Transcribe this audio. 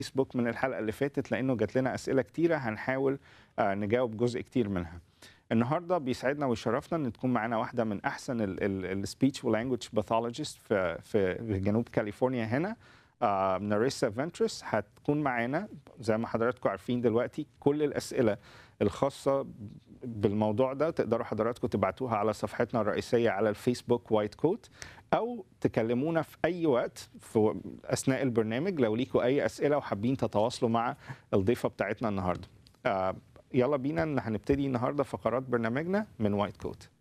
فيسبوك من الحلقه اللي فاتت لانه جات لنا اسئله كتيره هنحاول آه، نجاوب جزء كتير منها النهارده بيسعدنا ويشرفنا ان تكون معانا واحده من احسن السبيتش ولانجوج باثولوجيست في في في جنوب كاليفورنيا هنا آه، ناريسا فنترس هتكون معانا زي ما حضراتكم عارفين دلوقتي كل الاسئله الخاصه بالموضوع ده تقدروا حضراتكم تبعتوها على صفحتنا الرئيسيه على الفيسبوك وايت كوت او تكلمونا في اي وقت في اثناء البرنامج لو ليكوا اي اسئله وحابين تتواصلوا مع الضيفه بتاعتنا النهارده آه، يلا بينا ان هنبتدي النهارده فقرات برنامجنا من وايت كوت